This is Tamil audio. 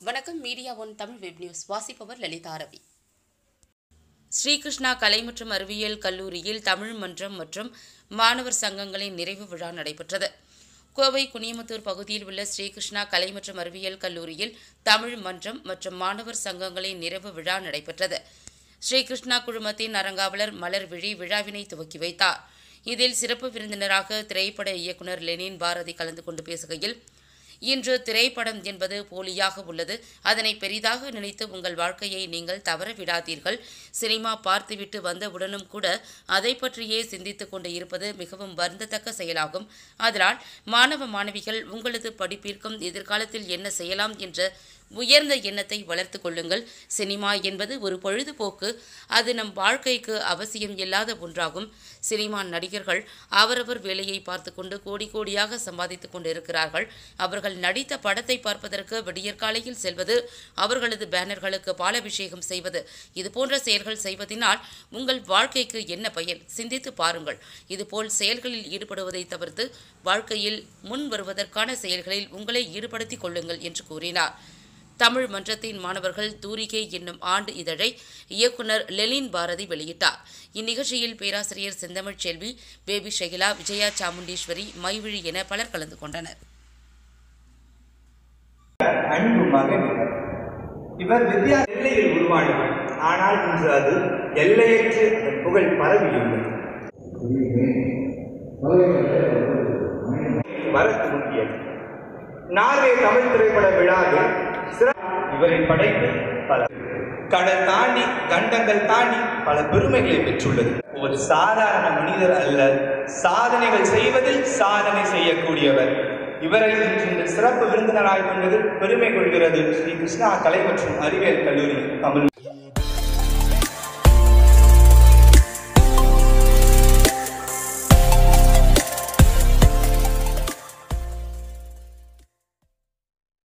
வணக்கம் media one Tamil web news வாசிப்பவர் லலிதா ரவி ஸ்ரீகிருஷ்ணா கலை மற்றும் அறிவியல் கல்லூரியில் தமிழ் மன்றம் மற்றும் மாணவர் சங்கங்களின் நிறைவு விழா நடைபெற்றது கோவை குனியமுத்தூர் பகுதியில் உள்ள ஸ்ரீகிருஷ்ணா கலை மற்றும் அறிவியல் கல்லூரியில் தமிழ் மன்றம் மற்றும் மாணவர் சங்கங்களின் நிறைவு விழா நடைபெற்றது ஸ்ரீகிருஷ்ணா குழுமத்தின் அரங்காவலர் மலர் விழி விழாவினை துவக்கி வைத்தார் இதில் சிறப்பு விருந்தினராக திரைப்பட இயக்குனர் லெனின் பாரதி கலந்து கொண்டு பேசுகையில் இன்று திரைப்படம் என்பது போலியாக உள்ளது அதனை பெரிதாக நினைத்து உங்கள் வாழ்க்கையை நீங்கள் தவற விடாதீர்கள் சினிமா பார்த்துவிட்டு வந்தவுடனும் கூட அதை பற்றியே சிந்தித்துக் கொண்டு இருப்பது மிகவும் வருந்தத்தக்க செயலாகும் அதனால் மாணவ மாணவிகள் உங்களது படிப்பிற்கும் எதிர்காலத்தில் என்ன செய்யலாம் என்ற உயர்ந்த எண்ணத்தை வளர்த்து கொள்ளுங்கள் சினிமா என்பது ஒரு பொழுதுபோக்கு அது நம் வாழ்க்கைக்கு அவசியம் இல்லாத ஒன்றாகும் சினிமா நடிகர்கள் அவரவர் வேலையை பார்த்து கொண்டு கோடி கோடியாக சம்பாதித்துக் கொண்டு இருக்கிறார்கள் அவர்கள் நடித்த படத்தை பார்ப்பதற்கு விடியற்காலையில் செல்வது அவர்களது பேனர்களுக்கு பாலாபிஷேகம் செய்வது இதுபோன்ற செயல்கள் செய்வதனால் உங்கள் வாழ்க்கைக்கு என்ன பயன் சிந்தித்து பாருங்கள் இதுபோல் செயல்களில் ஈடுபடுவதை தவிர்த்து வாழ்க்கையில் முன் வருவதற்கான செயல்களில் உங்களை ஈடுபடுத்திக் கொள்ளுங்கள் என்று கூறினார் தமிழ் மன்றத்தின் மாணவர்கள் தூரிகை என்னும் ஆண்டு இதழை இயக்குனர் லெலின் பாரதி வெளியிட்டார் இந்நிகழ்ச்சியில் பேராசிரியர் செந்தமிழ் செல்வி பேபி ஷகிலா விஜயா சாமுண்டீஸ்வரி மைவிழி என பலர் கலந்து கொண்டனர் அன்பு மகன் இவர் இவர் வித்யா எல்லையில் உருவானவர் ஆனால் இன்று அது எல்லையற்று அதன் புகழ் பரவியுள்ளது வர துவங்கியது நார்வே தமிழ் திரைப்பட விழாவில் சிற- இவரின் படைப்பு பல கடல் தாண்டி கண்டங்கள் தாண்டி பல பெருமைகளை பெற்றுள்ளது ஒரு சாதாரண மனிதர் அல்ல சாதனைகள் செய்வதில் சாதனை செய்யக்கூடியவர் இவரை இன்று இந்த சிறப்பு விருந்தினராய் கொண்டதில் பெருமை கொள்கிறது ஸ்ரீ கிருஷ்ணா கலை மற்றும் அறிவியல் கல்லூரி தமிழ்